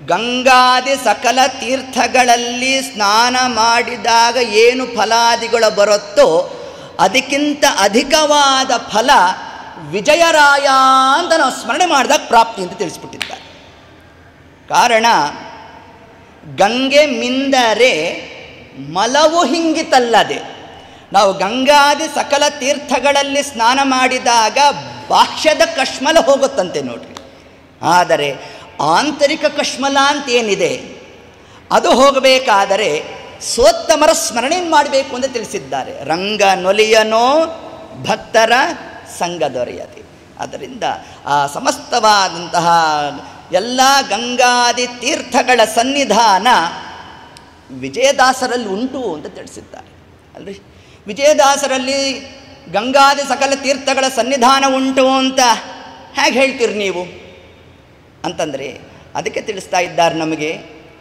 ಗಂಗಾದಿ ಸಕಲ ತೀರ್ಥಗಳಲ್ಲಿ ಸ್ನಾನ ಮಾಡಿದಾಗ ಏನು ಫಲಾದಿಗಳು ಬರುತ್ತೋ ಅದಕ್ಕಿಂತ ಅಧಿಕವಾದ ಫಲ ವಿಜಯರಾಯ ಅಂತ ನಾವು ಸ್ಮರಣೆ ಮಾಡಿದಾಗ ಪ್ರಾಪ್ತಿ ಅಂತ ತಿಳಿಸ್ಬಿಟ್ಟಿದ್ದಾರೆ ಕಾರಣ ಗಂಗೆ ಮಿಂದರೆ ಮಲವು ಹಿಂಗಿತಲ್ಲದೆ ನಾವು ಗಂಗಾದಿ ಸಕಲ ತೀರ್ಥಗಳಲ್ಲಿ ಸ್ನಾನ ಮಾಡಿದಾಗ ಬಾಹ್ಯದ ಕಶ್ಮಲ ಹೋಗುತ್ತಂತೆ ನೋಡ್ರಿ ಆದರೆ ಆಂತರಿಕ ಕಶ್ಮಲ ಅಂತ ಏನಿದೆ ಅದು ಹೋಗಬೇಕಾದರೆ ಸೋತ್ತಮರ ಸ್ಮರಣೆ ಮಾಡಬೇಕು ಅಂತ ತಿಳಿಸಿದ್ದಾರೆ ರಂಗ ನೊಲಿಯನೋ ಭಕ್ತರ ಸಂಘ ದೊರೆಯದೆ ಆದ್ದರಿಂದ ಆ ಸಮಸ್ತವಾದಂತಹ ಎಲ್ಲ ಗಂಗಾದಿ ತೀರ್ಥಗಳ ಸನ್ನಿಧಾನ ವಿಜಯದಾಸರಲ್ಲಿ ಉಂಟು ಅಂತ ತಿಳಿಸಿದ್ದಾರೆ ಅಲ್ರಿ ವಿಜಯದಾಸರಲ್ಲಿ ಗಂಗಾದಿ ಸಕಲ ತೀರ್ಥಗಳ ಸನ್ನಿಧಾನ ಉಂಟು ಅಂತ ಹೇಗೆ ಹೇಳ್ತೀರಿ ನೀವು ಅಂತಂದರೆ ಅದಕ್ಕೆ ತಿಳಿಸ್ತಾ ಇದ್ದಾರೆ ನಮಗೆ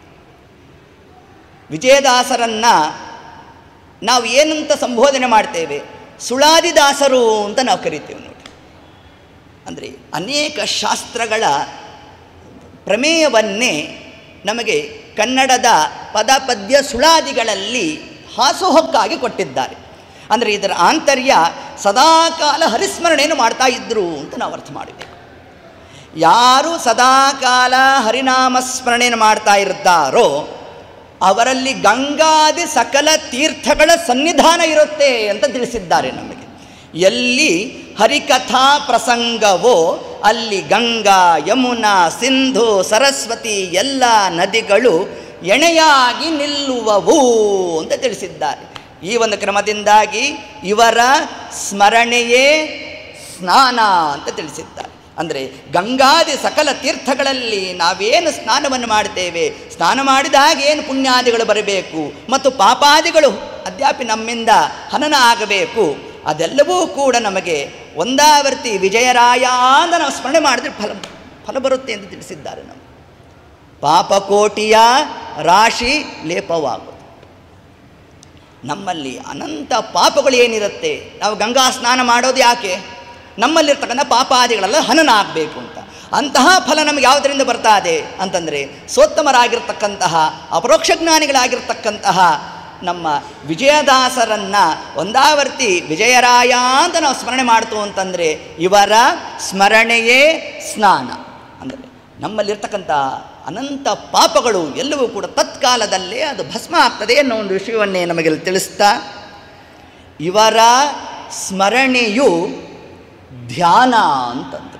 ವಿಜಯದಾಸರನ್ನು ನಾವು ಏನಂತ ಸಂಬೋಧನೆ ಮಾಡ್ತೇವೆ ಸುಳಾದಿದಾಸರು ಅಂತ ನಾವು ಕರಿತೇವೆ ನೋಡಿ ಅಂದರೆ ಅನೇಕ ಶಾಸ್ತ್ರಗಳ ಪ್ರಮೇಯವನ್ನೇ ನಮಗೆ ಕನ್ನಡದ ಪದ ಪದ್ಯ ಸುಳಾದಿಗಳಲ್ಲಿ ಹಾಸುಹೊಕ್ಕಾಗಿ ಕೊಟ್ಟಿದ್ದಾರೆ ಅಂದರೆ ಇದರ ಆಂತರ್ಯ ಸದಾಕಾಲ ಹರಿಸ್ಮರಣೆಯನ್ನು ಮಾಡ್ತಾ ಇದ್ದರು ಅಂತ ನಾವು ಅರ್ಥ ಮಾಡಬೇಕು ಯಾರು ಸದಾಕಾಲ ಹರಿನಾಮ ಸ್ಮರಣೆಯನ್ನು ಮಾಡ್ತಾ ಇರ್ತಾರೋ ಅವರಲ್ಲಿ ಗಂಗಾದಿ ಸಕಲ ತೀರ್ಥಗಳ ಸನ್ನಿಧಾನ ಇರುತ್ತೆ ಅಂತ ತಿಳಿಸಿದ್ದಾರೆ ನಮಗೆ ಎಲ್ಲಿ ಹರಿಕಥಾ ಪ್ರಸಂಗವೋ ಅಲ್ಲಿ ಗಂಗಾ ಯಮುನಾ ಸಿಂಧು ಸರಸ್ವತಿ ಎಲ್ಲ ನದಿಗಳು ಎಣೆಯಾಗಿ ನಿಲ್ಲುವವು ಅಂತ ತಿಳಿಸಿದ್ದಾರೆ ಈ ಒಂದು ಕ್ರಮದಿಂದಾಗಿ ಇವರ ಸ್ಮರಣೆಯೇ ಸ್ನಾನ ಅಂತ ತಿಳಿಸಿದ್ದಾರೆ ಅಂದರೆ ಗಂಗಾದಿ ಸಕಲ ತೀರ್ಥಗಳಲ್ಲಿ ನಾವೇನು ಸ್ನಾನವನ್ನು ಮಾಡ್ತೇವೆ ಸ್ನಾನ ಮಾಡಿದಾಗ ಏನು ಪುಣ್ಯಾದಿಗಳು ಬರಬೇಕು ಮತ್ತು ಪಾಪಾದಿಗಳು ಅದ್ಯಾಪಿ ನಮ್ಮಿಂದ ಹನನ ಆಗಬೇಕು ಅದೆಲ್ಲವೂ ಕೂಡ ನಮಗೆ ಒಂದಾವರ್ತಿ ವಿಜಯರಾಯ ಅಂತ ನಾವು ಸ್ಮರಣೆ ಮಾಡಿದ್ರೆ ಫಲ ಫಲ ಬರುತ್ತೆ ಎಂದು ತಿಳಿಸಿದ್ದಾರೆ ನಾವು ಪಾಪಕೋಟಿಯ ರಾಶಿ ಲೇಪವಾಗುವುದು ನಮ್ಮಲ್ಲಿ ಅನಂತ ಪಾಪಗಳು ಏನಿರುತ್ತೆ ನಾವು ಗಂಗಾ ಸ್ನಾನ ಮಾಡೋದು ಯಾಕೆ ನಮ್ಮಲ್ಲಿರ್ತಕ್ಕಂಥ ಪಾಪಾದಿಗಳೆಲ್ಲ ಹನನ ಆಗಬೇಕು ಅಂತ ಅಂತಹ ಫಲ ನಮಗೆ ಯಾವುದರಿಂದ ಬರ್ತಾ ಇದೆ ಅಂತಂದರೆ ಸೋತ್ತಮರಾಗಿರ್ತಕ್ಕಂತಹ ಅಪರೋಕ್ಷ ಜ್ಞಾನಿಗಳಾಗಿರ್ತಕ್ಕಂತಹ ನಮ್ಮ ವಿಜಯದಾಸರನ್ನು ಒಂದಾವರ್ತಿ ವಿಜಯರಾಯ ಅಂತ ನಾವು ಸ್ಮರಣೆ ಮಾಡ್ತು ಅಂತಂದರೆ ಇವರ ಸ್ಮರಣೆಯೇ ಸ್ನಾನ ಅಂದರೆ ನಮ್ಮಲ್ಲಿರ್ತಕ್ಕಂಥ ಅನಂತ ಪಾಪಗಳು ಎಲ್ಲವೂ ಕೂಡ ತತ್ಕಾಲದಲ್ಲೇ ಅದು ಭಸ್ಮ ಆಗ್ತದೆ ಅನ್ನೋ ಒಂದು ವಿಷಯವನ್ನೇ ನಮಗೆ ತಿಳಿಸ್ತಾ ಇವರ ಸ್ಮರಣೆಯು ಧ್ಯಾನ ಅಂತಂದು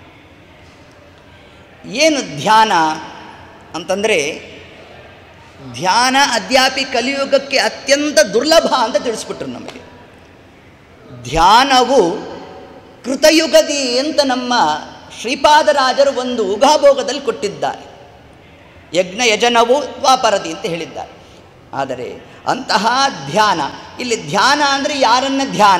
ಏನು ಧ್ಯಾನ ಅಂತಂದರೆ ಧ್ಯಾನ ಅದ್ಯಾಪಿ ಕಲಿಯುಗಕ್ಕೆ ಅತ್ಯಂತ ದುರ್ಲಭ ಅಂತ ತಿಳಿಸ್ಬಿಟ್ರು ನಮಗೆ ಧ್ಯಾನವು ಕೃತಯುಗದಿ ಅಂತ ನಮ್ಮ ಶ್ರೀಪಾದರಾಜರು ಒಂದು ಉಗಾಭೋಗದಲ್ಲಿ ಕೊಟ್ಟಿದ್ದಾರೆ ಯಜ್ಞ ಯಜನವು ದ್ವಾಪರದಿ ಅಂತ ಹೇಳಿದ್ದಾರೆ ಆದರೆ ಅಂತಹ ಧ್ಯಾನ ಇಲ್ಲಿ ಧ್ಯಾನ ಅಂದರೆ ಯಾರನ್ನ ಧ್ಯಾನ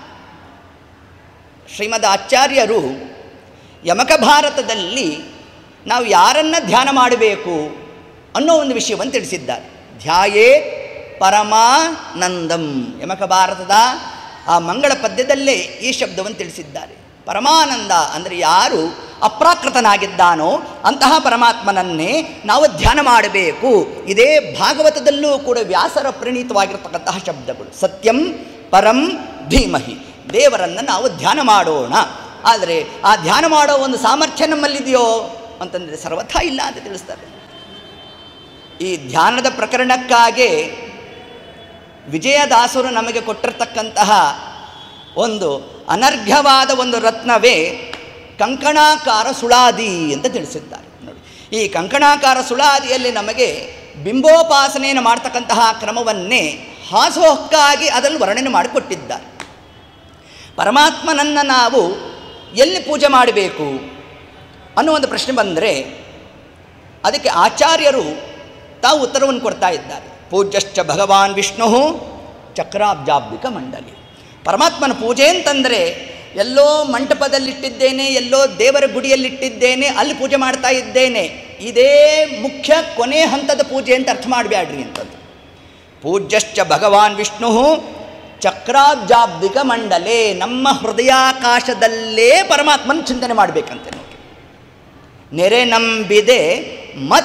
ಶ್ರೀಮದ್ ಆಚಾರ್ಯರು ಯಮಕ ಭಾರತದಲ್ಲಿ ನಾವು ಯಾರನ್ನ ಧ್ಯಾನ ಮಾಡಬೇಕು ಅನ್ನೋ ಒಂದು ವಿಷಯವನ್ನು ತಿಳಿಸಿದ್ದಾರೆ ಧ್ಯಾಯೇ ಪರಮಾನಂದಂ ಯಮಕ ಭಾರತದ ಆ ಮಂಗಳ ಪದ್ಯದಲ್ಲೇ ಈ ಶಬ್ದವನ್ನು ತಿಳಿಸಿದ್ದಾರೆ ಪರಮಾನಂದ ಅಂದರೆ ಯಾರು ಅಪ್ರಾಕೃತನಾಗಿದ್ದಾನೋ ಅಂತಹ ಪರಮಾತ್ಮನನ್ನೇ ನಾವು ಧ್ಯಾನ ಮಾಡಬೇಕು ಇದೇ ಭಾಗವತದಲ್ಲೂ ಕೂಡ ವ್ಯಾಸರ ಪ್ರಣೀತವಾಗಿರ್ತಕ್ಕಂತಹ ಶಬ್ದಗಳು ಸತ್ಯಂ ಪರಂ ಧೀಮಹಿ ದೇವರನ್ನು ನಾವು ಧ್ಯಾನ ಮಾಡೋಣ ಆದರೆ ಆ ಧ್ಯಾನ ಮಾಡೋ ಒಂದು ಸಾಮರ್ಥ್ಯ ನಮ್ಮಲ್ಲಿದೆಯೋ ಅಂತಂದರೆ ಸರ್ವಥಾ ಇಲ್ಲ ಅಂತ ತಿಳಿಸ್ತಾರೆ ಈ ಧ್ಯಾನದ ಪ್ರಕರಣಕ್ಕಾಗಿ ವಿಜಯದಾಸರು ನಮಗೆ ಕೊಟ್ಟಿರ್ತಕ್ಕಂತಹ ಒಂದು ಅನರ್ಘ್ಯವಾದ ಒಂದು ರತ್ನವೇ ಕಂಕಣಾಕಾರ ಸುಳಾದಿ ಅಂತ ತಿಳಿಸಿದ್ದಾರೆ ನೋಡಿ ಈ ಕಂಕಣಾಕಾರ ಸುಳಾದಿಯಲ್ಲಿ ನಮಗೆ ಬಿಂಬೋಪಾಸನೆಯನ್ನು ಮಾಡ್ತಕ್ಕಂತಹ ಕ್ರಮವನ್ನೇ ಹಾಸೋಹಕ್ಕಾಗಿ ಅದನ್ನು ವರ್ಣನೆ ಮಾಡಿಕೊಟ್ಟಿದ್ದಾರೆ ಪರಮಾತ್ಮನನ್ನು ನಾವು ಎಲ್ಲಿ ಪೂಜೆ ಮಾಡಬೇಕು ಅನ್ನೋ ಒಂದು ಪ್ರಶ್ನೆ ಬಂದರೆ ಅದಕ್ಕೆ ಆಚಾರ್ಯರು ತಾವು ಉತ್ತರವನ್ನು ಕೊಡ್ತಾ ಇದ್ದಾರೆ ಪೂಜ್ಯಶ್ಚ ಭಗವಾನ್ ವಿಷ್ಣು ಚಕ್ರಾಬ್ಜಾಬ್ದಿಕ ಮಂಡಲಿ ಪರಮಾತ್ಮನ ಪೂಜೆ ಅಂತಂದರೆ ಎಲ್ಲೋ ಮಂಟಪದಲ್ಲಿಟ್ಟಿದ್ದೇನೆ ಎಲ್ಲೋ ದೇವರ ಗುಡಿಯಲ್ಲಿಟ್ಟಿದ್ದೇನೆ ಅಲ್ಲಿ ಪೂಜೆ ಮಾಡ್ತಾ ಇದ್ದೇನೆ ಇದೇ ಮುಖ್ಯ ಕೊನೆ ಹಂತದ ಪೂಜೆ ಅಂತ ಅರ್ಥ ಮಾಡಬೇಡ್ರಿ ಅಂತಂದು ಪೂಜ್ಯಶ್ಚ ಭಗವಾನ್ ವಿಷ್ಣು ಚಕ್ರಾಬ್ಜಾಬ್ದಿಕ ಮಂಡಲೆ ನಮ್ಮ ಹೃದಯಾಕಾಶದಲ್ಲೇ ಪರಮಾತ್ಮನ ಚಿಂತನೆ ಮಾಡಬೇಕಂತೆ ನೋಡಿ ನೆರೆ ನಂಬಿದೆ ಮತ್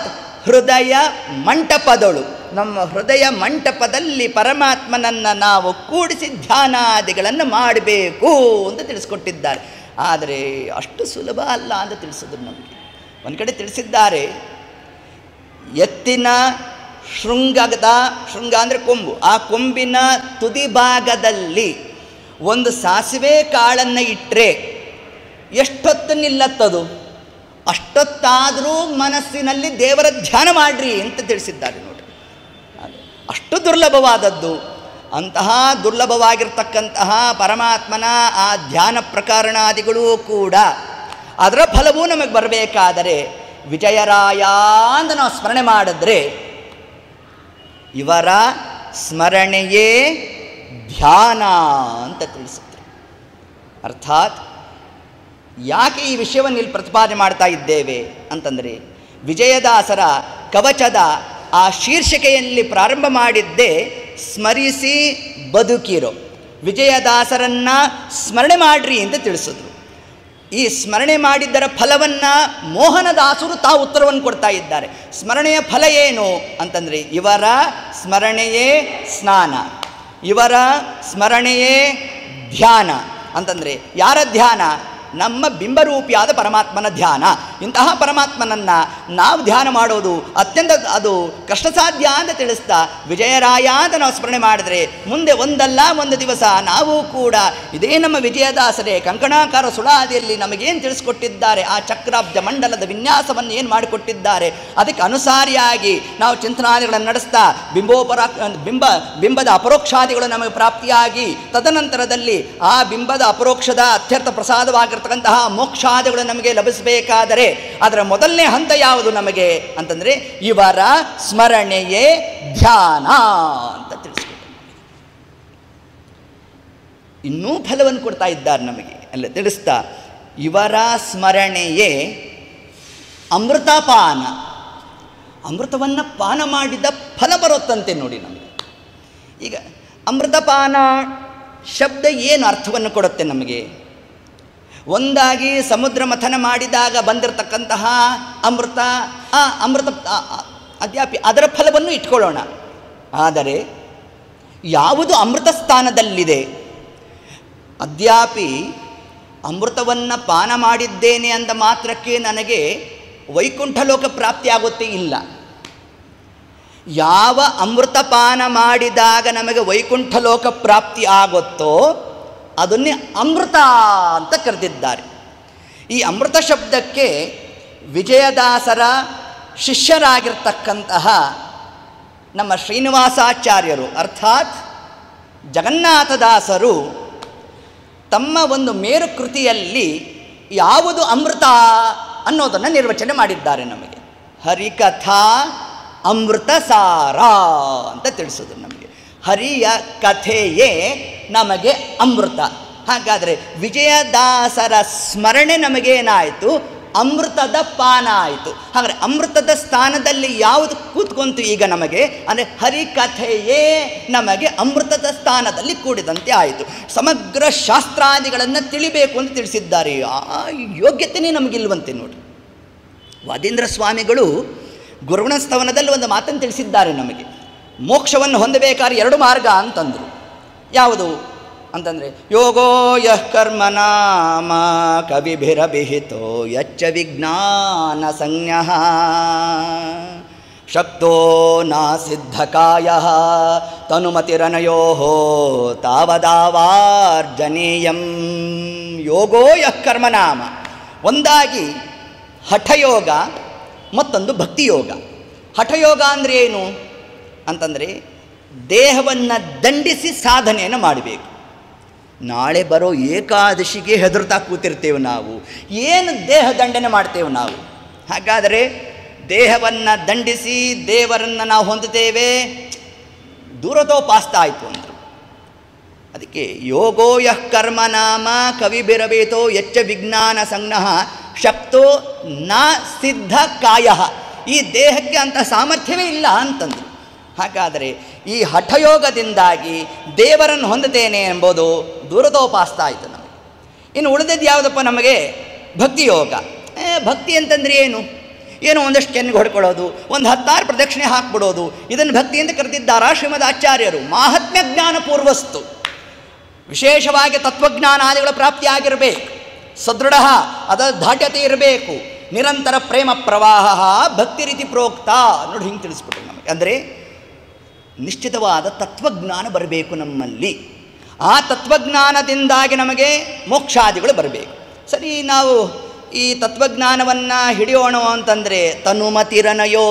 ಹೃದಯ ಮಂಟಪದಳು ನಮ್ಮ ಹೃದಯ ಮಂಟಪದಲ್ಲಿ ಪರಮಾತ್ಮನನ್ನು ನಾವು ಕೂಡಿಸಿ ಧ್ಯಾನಾದಿಗಳನ್ನು ಮಾಡಬೇಕು ಅಂತ ತಿಳಿಸ್ಕೊಟ್ಟಿದ್ದಾರೆ ಆದರೆ ಅಷ್ಟು ಸುಲಭ ಅಲ್ಲ ಅಂತ ತಿಳಿಸಿದ್ರು ನಮಗೆ ಒಂದು ಕಡೆ ತಿಳಿಸಿದ್ದಾರೆ ಎತ್ತಿನ ಶೃಂಗದ ಶೃಂಗ ಅಂದರೆ ಕೊಂಬು ಆ ಕೊಂಬಿನ ತುದಿ ಭಾಗದಲ್ಲಿ ಒಂದು ಸಾಸಿವೆ ಕಾಳನ್ನು ಇಟ್ಟರೆ ಎಷ್ಟೊತ್ತು ನಿಲ್ಲತ್ತದು ಅಷ್ಟೊತ್ತಾದರೂ ಮನಸ್ಸಿನಲ್ಲಿ ದೇವರ ಧ್ಯಾನ ಮಾಡ್ರಿ ಅಂತ ತಿಳಿಸಿದ್ದಾರೆ ನೋಡಿ ಅದು ಅಷ್ಟು ದುರ್ಲಭವಾದದ್ದು ಅಂತಹ ದುರ್ಲಭವಾಗಿರ್ತಕ್ಕಂತಹ ಪರಮಾತ್ಮನ ಆ ಧ್ಯಾನ ಪ್ರಕರಣಾದಿಗಳೂ ಕೂಡ ಅದರ ಫಲವೂ ನಮಗೆ ಬರಬೇಕಾದರೆ ವಿಜಯರಾಯ ಅಂತ ನಾವು ಸ್ಮರಣೆ ಮಾಡಿದ್ರೆ ಇವರ ಸ್ಮರಣೆಯೇ ಧ್ಯಾನ ಅಂತ ತಿಳಿಸುತ್ತೆ ಅರ್ಥಾತ್ ಯಾಕೆ ಈ ವಿಷಯವನ್ನು ಇಲ್ಲಿ ಪ್ರತಿಪಾದನೆ ಮಾಡ್ತಾ ಇದ್ದೇವೆ ಅಂತಂದರೆ ವಿಜಯದಾಸರ ಕವಚದ ಆ ಶೀರ್ಷಿಕೆಯಲ್ಲಿ ಪ್ರಾರಂಭ ಮಾಡಿದ್ದೇ ಸ್ಮರಿಸಿ ಬದುಕಿರೋ ವಿಜಯದಾಸರನ್ನು ಸ್ಮರಣೆ ಮಾಡ್ರಿ ಅಂತ ತಿಳಿಸಿದ್ರು ಈ ಸ್ಮರಣೆ ಮಾಡಿದ್ದರ ಫಲವನ್ನು ಮೋಹನದಾಸರು ತಾವು ಉತ್ತರವನ್ನು ಕೊಡ್ತಾ ಇದ್ದಾರೆ ಸ್ಮರಣೆಯ ಫಲ ಏನು ಅಂತಂದರೆ ಇವರ ಸ್ಮರಣೆಯೇ ಸ್ನಾನ ಇವರ ಸ್ಮರಣೆಯೇ ಧ್ಯಾನ ಅಂತಂದರೆ ಯಾರ ಧ್ಯಾನ ನಮ್ಮ ಬಿಂಬರೂಪಿಯಾದ ಪರಮಾತ್ಮನ ಧ್ಯಾನ ಇಂತಹ ಪರಮಾತ್ಮನನ್ನು ನಾವು ಧ್ಯಾನ ಮಾಡೋದು ಅತ್ಯಂತ ಅದು ಕಷ್ಟ ಸಾಧ್ಯ ಅಂತ ತಿಳಿಸ್ತಾ ವಿಜಯರಾಯ ಅಂತ ನಾವು ಸ್ಮರಣೆ ಮಾಡಿದ್ರೆ ಮುಂದೆ ಒಂದಲ್ಲ ಒಂದು ದಿವಸ ನಾವು ಕೂಡ ಇದೇ ನಮ್ಮ ವಿಜಯದಾಸರೇ ಕಂಕಣಾಕಾರ ಸುಳಾದಿಯಲ್ಲಿ ನಮಗೇನು ತಿಳಿಸ್ಕೊಟ್ಟಿದ್ದಾರೆ ಆ ಚಕ್ರಾಬ್ಜ ಮಂಡಲದ ವಿನ್ಯಾಸವನ್ನು ಏನು ಮಾಡಿಕೊಟ್ಟಿದ್ದಾರೆ ಅದಕ್ಕೆ ಅನುಸಾರಿಯಾಗಿ ನಾವು ಚಿಂತನಾದಿಗಳನ್ನು ನಡೆಸ್ತಾ ಬಿಂಬೋಪರ ಬಿಂಬ ಬಿಂಬದ ಅಪರೋಕ್ಷಾದಿಗಳು ನಮಗೆ ಪ್ರಾಪ್ತಿಯಾಗಿ ತದನಂತರದಲ್ಲಿ ಆ ಬಿಂಬದ ಅಪರೋಕ್ಷದ ಅತ್ಯರ್ಥ ಪ್ರಸಾದವಾಗಿರ್ತಕ್ಕಂತಹ ಮೋಕ್ಷಾದಿಗಳು ನಮಗೆ ಲಭಿಸಬೇಕಾದರೆ ಅದರ ಮೊದಲನೇ ಹಂತ ಯಾವುದು ನಮಗೆ ಅಂತಂದರೆ ಇವರ ಸ್ಮರಣೆಯೇ ಧ್ಯಾನ ಅಂತ ತಿಳಿಸ್ಕೊಟ್ಟು ಇನ್ನೂ ಫಲವನ್ನು ಕೊಡ್ತಾ ಇದ್ದಾರೆ ನಮಗೆ ಅಲ್ಲ ತಿಳಿಸ್ತಾ ಇವರ ಸ್ಮರಣೆಯೇ ಅಮೃತಪಾನ ಅಮೃತವನ್ನು ಪಾನ ಮಾಡಿದ ಫಲ ಬರುತ್ತಂತೆ ನೋಡಿ ನಮಗೆ ಈಗ ಅಮೃತಪಾನ ಶಬ್ದ ಏನು ಅರ್ಥವನ್ನು ಕೊಡುತ್ತೆ ನಮಗೆ ಒಂದಾಗಿ ಸಮುದ್ರ ಮಥನ ಮಾಡಿದಾಗ ಬಂದಿರತಕ್ಕಂತಹ ಅಮೃತ ಆ ಅಮೃತ ಆ- ಆ- ಅದ್ಯಾಪಿ ಅದರ ಫಲವನ್ನು ಇಟ್ಕೊಳ್ಳೋಣ ಆದರೆ ಯಾವುದು ಅಮೃತ ಸ್ಥಾನದಲ್ಲಿದೆ ಅದ್ಯಾಪಿ ಅಮೃತವನ್ನು ಪಾನ ಮಾಡಿದ್ದೇನೆ ಅಂದ ಮಾತ್ರಕ್ಕೆ ನನಗೆ ವೈಕುಂಠ ಲೋಕ ಪ್ರಾಪ್ತಿಯಾಗುತ್ತೆ ಇಲ್ಲ ಯಾವ ಅಮೃತ ಪಾನ ಮಾಡಿದಾಗ ನಮಗೆ ವೈಕುಂಠ ಲೋಕ ಪ್ರಾಪ್ತಿ ಆಗುತ್ತೋ ಅದನ್ನೇ ಅಮೃತ ಅಂತ ಕರೆದಿದ್ದಾರೆ ಈ ಅಮೃತ ಶಬ್ದಕ್ಕೆ ವಿಜಯದಾಸರ ಶಿಷ್ಯರಾಗಿರ್ತಕ್ಕಂತಹ ನಮ್ಮ ಶ್ರೀನಿವಾಸಾಚಾರ್ಯರು ಅರ್ಥಾತ್ ಜಗನ್ನಾಥದಾಸರು ತಮ್ಮ ಒಂದು ಮೇರು ಕೃತಿಯಲ್ಲಿ ಯಾವುದು ಅಮೃತ ಅನ್ನೋದನ್ನು ನಿರ್ವಚನೆ ಮಾಡಿದ್ದಾರೆ ನಮಗೆ ಹರಿಕಥಾ ಅಮೃತ ಸಾರ ಅಂತ ತಿಳಿಸೋದು ನಮಗೆ ಹರಿಯ ಕಥೆಯೇ ನಮಗೆ ಅಮೃತ ಹಾಗಾದರೆ ವಿಜಯದಾಸರ ಸ್ಮರಣೆ ನಮಗೇನಾಯಿತು ಅಮೃತದ ಪಾನ ಆಯಿತು ಹಾಗಾದರೆ ಅಮೃತದ ಸ್ಥಾನದಲ್ಲಿ ಯಾವುದು ಕೂತ್ಕೊಂತು ಈಗ ನಮಗೆ ಅಂದರೆ ಹರಿಕಥೆಯೇ ನಮಗೆ ಅಮೃತದ ಸ್ಥಾನದಲ್ಲಿ ಕೂಡಿದಂತೆ ಆಯಿತು ಸಮಗ್ರ ಶಾಸ್ತ್ರಾದಿಗಳನ್ನು ತಿಳಿಬೇಕು ಅಂತ ತಿಳಿಸಿದ್ದಾರೆ ಆ ಯೋಗ್ಯತೆಯೇ ನಮಗಿಲ್ವಂತೆ ನೋಡಿ ವಾದೀಂದ್ರ ಸ್ವಾಮಿಗಳು ಗುರುಗುಣಸ್ತವನದಲ್ಲಿ ಒಂದು ಮಾತನ್ನು ತಿಳಿಸಿದ್ದಾರೆ ನಮಗೆ ಮೋಕ್ಷವನ್ನು ಹೊಂದಬೇಕಾದ್ರೆ ಎರಡು ಮಾರ್ಗ ಅಂತಂದರು ಯಾವುದು ಅಂತಂದರೆ ಯೋಗೋ ಯಃ ಕರ್ಮ ನಾಮ ಕವಿಭಿರಭಿಹಿತೋ ಯಚ್ಚ ವಿಜ್ಞಾನ ಸಂಜ್ಞ ಶಕ್ತೋ ನಾ ಸಿದ್ಧಕಾಯ ತನುಮತಿರನಯೋ ತಾವದಾವಾರ್ಜನೀಯಂ ಯೋಗೋ ಯಃ ಕರ್ಮನಾಮ ಒಂದಾಗಿ ಹಠಯೋಗ ಮತ್ತೊಂದು ಭಕ್ತಿಯೋಗ ಹಠಯೋಗ ಅಂದರೆ ಏನು ಅಂತಂದರೆ ದೇಹವನ್ನು ದಂಡಿಸಿ ಸಾಧನೆಯನ್ನು ಮಾಡಬೇಕು ನಾಳೆ ಬರೋ ಏಕಾದಶಿಗೆ ಹೆದರ್ತಾ ಕೂತಿರ್ತೇವೆ ನಾವು ಏನು ದೇಹ ದಂಡನೆ ಮಾಡ್ತೇವೆ ನಾವು ಹಾಗಾದರೆ ದೇಹವನ್ನು ದಂಡಿಸಿ ದೇವರನ್ನು ನಾವು ಹೊಂದುತ್ತೇವೆ ದೂರದೋಪಾಸ್ತ ಆಯಿತು ಅಂದರು ಅದಕ್ಕೆ ಯೋಗೋ ಯಃ ಕರ್ಮ ನಾಮ ಕವಿಬಿರಬೇತೋ ಯಚ್ಚ ವಿಜ್ಞಾನ ಸಂಜ್ಞಃ ಶಕ್ತೋ ನ ಸಿದ್ಧ ಕಾಯ ಈ ದೇಹಕ್ಕೆ ಅಂಥ ಸಾಮರ್ಥ್ಯವೇ ಇಲ್ಲ ಅಂತಂದರು ಹಾಗಾದರೆ ಈ ಹಠಯೋಗದಿಂದಾಗಿ ದೇವರನ್ನು ಹೊಂದುತ್ತೇನೆ ಎಂಬುದು ದೂರದೋಪಾಸ್ತ ಆಯಿತು ನಮಗೆ ಇನ್ನು ಉಳಿದದ್ದು ಯಾವುದಪ್ಪ ನಮಗೆ ಭಕ್ತಿಯೋಗ ಏ ಭಕ್ತಿ ಅಂತಂದರೆ ಏನು ಏನೋ ಒಂದಷ್ಟು ಕೆನ್ನಿಗೆ ಹೊಡ್ಕೊಳ್ಳೋದು ಒಂದು ಹತ್ತಾರು ಪ್ರದಕ್ಷಿಣೆ ಹಾಕ್ಬಿಡೋದು ಇದನ್ನು ಭಕ್ತಿಯಿಂದ ಕರೆದಿದ್ದಾರಾ ಶ್ರೀಮದ್ ಆಚಾರ್ಯರು ಮಾಹಾತ್ಮ್ಯ ಜ್ಞಾನ ಪೂರ್ವಸ್ತು ವಿಶೇಷವಾಗಿ ತತ್ವಜ್ಞಾನಾದಿಗಳ ಪ್ರಾಪ್ತಿಯಾಗಿರಬೇಕು ಸದೃಢ ಅದರ ದಾಢ್ಯತೆ ಇರಬೇಕು ನಿರಂತರ ಪ್ರೇಮ ಪ್ರವಾಹ ಭಕ್ತಿ ರೀತಿ ಪ್ರೋಕ್ತ ನೋಡಿ ಹಿಂಗೆ ತಿಳಿಸ್ಬಿಟ್ರು ನಮಗೆ ಅಂದರೆ ನಿಶ್ಚಿತವಾದ ತತ್ವಜ್ಞಾನ ಬರಬೇಕು ನಮ್ಮಲ್ಲಿ ಆ ತತ್ವಜ್ಞಾನದಿಂದಾಗಿ ನಮಗೆ ಮೋಕ್ಷಾದಿಗಳು ಬರಬೇಕು ಸರಿ ನಾವು ಈ ತತ್ವಜ್ಞಾನವನ್ನು ಹಿಡಿಯೋಣ ಅಂತಂದರೆ ತನುಮತಿರನಯೋ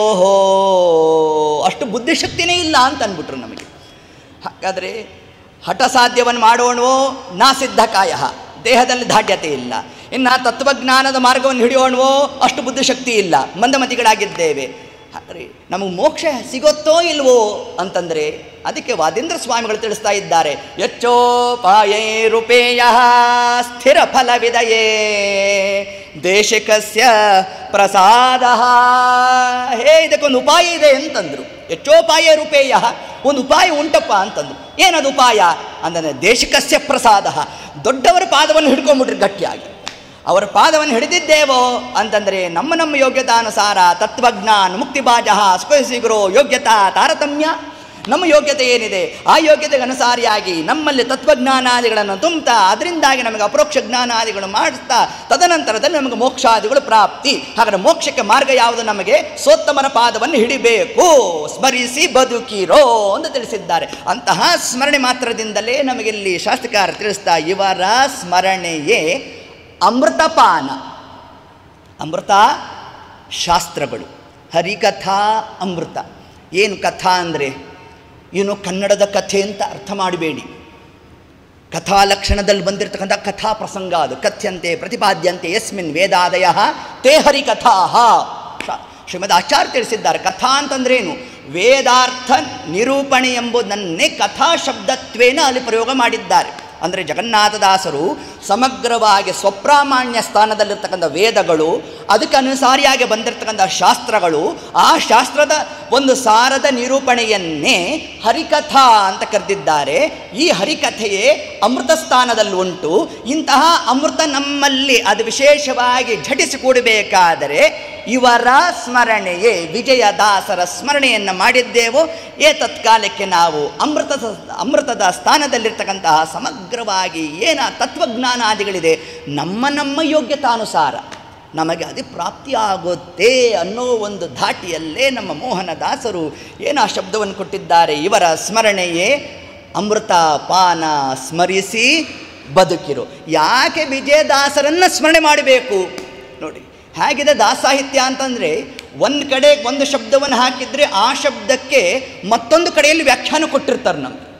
ಅಷ್ಟು ಬುದ್ಧಿಶಕ್ತಿನೇ ಇಲ್ಲ ಅಂತ ಅಂದ್ಬಿಟ್ರು ನಮಗೆ ಹಾಗಾದರೆ ಹಠ ಸಾಧ್ಯವನ್ನು ಮಾಡೋಣವೋ ನಾ ಸಿದ್ಧಕಾಯ ದೇಹದಲ್ಲಿ ದಾಢ್ಯತೆ ಇಲ್ಲ ಇನ್ನು ತತ್ವಜ್ಞಾನದ ಮಾರ್ಗವನ್ನು ಹಿಡಿಯೋಣವೋ ಅಷ್ಟು ಬುದ್ಧಿಶಕ್ತಿ ಇಲ್ಲ ಮಂದಮತಿಗಳಾಗಿದ್ದೇವೆ ಹಾಗಾದ್ರೆ ನಮಗೆ ಮೋಕ್ಷ ಸಿಗುತ್ತೋ ಇಲ್ವೋ ಅಂತಂದರೆ ಅದಕ್ಕೆ ವಾದೇಂದ್ರ ಸ್ವಾಮಿಗಳು ತಿಳಿಸ್ತಾ ಇದ್ದಾರೆ ಯಚ್ಚೋಪಾಯೇ ರೂಪೇಯ ಸ್ಥಿರ ಫಲವಿದಯೇ ದೇಶಿಕಸ್ಯ ಪ್ರಸಾದ ಹೇ ಇದಕ್ಕೊಂದು ಉಪಾಯ ಇದೆ ಅಂತಂದರು ಯಚ್ಚೋಪಾಯ ರೂಪೇಯ ಒಂದು ಉಪಾಯ ಉಂಟಪ್ಪ ಅಂತಂದ್ರು ಏನದು ಉಪಾಯ ಅಂದರೆ ದೇಶಿಕಸ್ಯ ಪ್ರಸಾದ ದೊಡ್ಡವರ ಪಾದವನ್ನು ಹಿಡ್ಕೊಂಬಿಟ್ರಿ ಗಟ್ಟಿಯಾಗಿ ಅವರ ಪಾದವನ್ನು ಹಿಡಿದಿದ್ದೇವೋ ಅಂತಂದರೆ ನಮ್ಮ ನಮ್ಮ ಯೋಗ್ಯತಾನುಸಾರ ತತ್ವಜ್ಞಾನ ಮುಕ್ತಿಬಾಜ ಸ್ಕರಿಸಿಗುರೋ ಯೋಗ್ಯತಾ ತಾರತಮ್ಯ ನಮ್ಮ ಯೋಗ್ಯತೆ ಏನಿದೆ ಆ ಯೋಗ್ಯತೆಗೆ ಅನುಸಾರಿಯಾಗಿ ನಮ್ಮಲ್ಲಿ ತತ್ವಜ್ಞಾನಾದಿಗಳನ್ನು ತುಂಬುತ್ತಾ ಅದರಿಂದಾಗಿ ನಮಗೆ ಅಪರೋಕ್ಷ ಜ್ಞಾನಾದಿಗಳು ಮಾಡಿಸ್ತಾ ತದನಂತರದಲ್ಲಿ ನಮಗೆ ಮೋಕ್ಷಾದಿಗಳು ಪ್ರಾಪ್ತಿ ಹಾಗಾದ್ರೆ ಮೋಕ್ಷಕ್ಕೆ ಮಾರ್ಗ ಯಾವುದು ನಮಗೆ ಸೋತ್ತಮನ ಪಾದವನ್ನು ಹಿಡಿಬೇಕು ಸ್ಮರಿಸಿ ಬದುಕಿರೋ ಅಂತ ತಿಳಿಸಿದ್ದಾರೆ ಅಂತಹ ಸ್ಮರಣೆ ಮಾತ್ರದಿಂದಲೇ ನಮಗಿಲ್ಲಿ ಶಾಸ್ತ್ರಕಾರ ತಿಳಿಸ್ತಾ ಇವರ ಸ್ಮರಣೆಯೇ ಅಮೃತಪಾನ ಅಮೃತ ಶಾಸ್ತ್ರಗಳು ಹರಿಕಥಾ ಅಮೃತ ಏನು ಕಥಾ ಅಂದರೆ ಏನು ಕನ್ನಡದ ಕಥೆ ಅಂತ ಅರ್ಥ ಮಾಡಬೇಡಿ ಕಥಾ ಲಕ್ಷಣದಲ್ಲಿ ಬಂದಿರತಕ್ಕಂಥ ಕಥಾ ಪ್ರಸಂಗ ಅದು ಕಥ್ಯಂತೆ ಪ್ರತಿಪಾದ್ಯಂತೆ ಯಸ್ಮಿನ್ ವೇದಾದಯ ತೇ ಹರಿಕಥಾ ಶ್ರೀಮದ್ ಆಚಾರ್ಯ ತಿಳಿಸಿದ್ದಾರೆ ಕಥಾ ಅಂತಂದ್ರೇನು ವೇದಾರ್ಥ ನಿರೂಪಣೆ ಎಂಬುದನ್ನೇ ಕಥಾ ಶಬ್ದತ್ವೇನ ಅಲ್ಲಿ ಪ್ರಯೋಗ ಮಾಡಿದ್ದಾರೆ ಅಂದರೆ ಜಗನ್ನಾಥದಾಸರು ಸಮಗ್ರವಾಗಿ ಸ್ವಪ್ರಾಮಾಣ್ಯ ಸ್ಥಾನದಲ್ಲಿರ್ತಕ್ಕಂಥ ವೇದಗಳು ಅದಕ್ಕೆ ಅನುಸಾರಿಯಾಗಿ ಬಂದಿರತಕ್ಕಂಥ ಶಾಸ್ತ್ರಗಳು ಆ ಶಾಸ್ತ್ರದ ಒಂದು ಸಾರದ ನಿರೂಪಣೆಯನ್ನೇ ಹರಿಕಥಾ ಅಂತ ಕರೆದಿದ್ದಾರೆ ಈ ಹರಿಕಥೆಯೇ ಅಮೃತ ಸ್ಥಾನದಲ್ಲಿ ಉಂಟು ಇಂತಹ ಅಮೃತ ನಮ್ಮಲ್ಲಿ ಅದು ವಿಶೇಷವಾಗಿ ಝಟಿಸಿ ಕೂಡಬೇಕಾದರೆ ಇವರ ಸ್ಮರಣೆಯೇ ವಿಜಯದಾಸರ ಸ್ಮರಣೆಯನ್ನು ಮಾಡಿದ್ದೇವೋ ಏ ತತ್ಕಾಲಕ್ಕೆ ನಾವು ಅಮೃತದ ಅಮೃತದ ಸ್ಥಾನದಲ್ಲಿರ್ತಕ್ಕಂತಹ ಸಮಗ್ರವಾಗಿ ಏನ ತತ್ವಜ್ಞಾನಾದಿಗಳಿದೆ ನಮ್ಮ ನಮ್ಮ ಯೋಗ್ಯತಾನುಸಾರ ನಮಗೆ ಅದು ಪ್ರಾಪ್ತಿಯಾಗುತ್ತೆ ಅನ್ನೋ ಒಂದು ಧಾಟಿಯಲ್ಲೇ ನಮ್ಮ ಮೋಹನದಾಸರು ಏನು ಆ ಶಬ್ದವನ್ನು ಕೊಟ್ಟಿದ್ದಾರೆ ಇವರ ಸ್ಮರಣೆಯೇ ಅಮೃತ ಪಾನ ಸ್ಮರಿಸಿ ಬದುಕಿರು ಯಾಕೆ ವಿಜಯದಾಸರನ್ನು ಸ್ಮರಣೆ ಮಾಡಬೇಕು ನೋಡಿ ಹೇಗಿದೆ ದಾಸಾಹಿತ್ಯ ಅಂತಂದರೆ ಒಂದು ಕಡೆ ಒಂದು ಶಬ್ದವನ್ನು ಹಾಕಿದರೆ ಆ ಶಬ್ದಕ್ಕೆ ಮತ್ತೊಂದು ಕಡೆಯಲ್ಲಿ ವ್ಯಾಖ್ಯಾನ ಕೊಟ್ಟಿರ್ತಾರೆ ನಮಗೆ